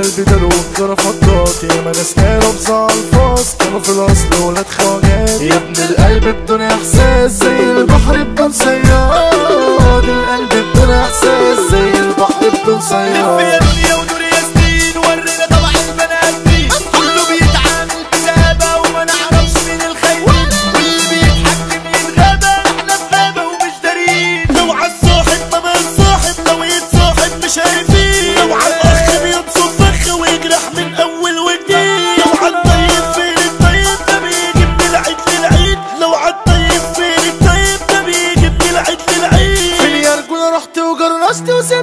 القلب ده والكرة فضات يا ما ناس كانوا بزع الفاظ كانوا في الاصل ولاد خواجات يا ابن القلب بدون احساس زي البحر بدون صياد القلب بدون احساس زي البحر بدون لف يا صياد دنيا ونور يا سنين ورينا طبع البني ادمين كله بيتعامل بغابة وما نعرفش مين الخير واللي بيتحكم يتغابى احنا في غابة ومش دارين لو عالصاحب ما بقى الصاحب لو يتصاحب مش هيفيد لو عالاخ بينصف فخ ويجرح من اول وجديد لو عالطيب فين الطيب ده بيجي من العيد للعيد لو عالطيب فين الطيب ده بيجي من العيد للعيد فين يا رجولة رحت وجرشت وسبت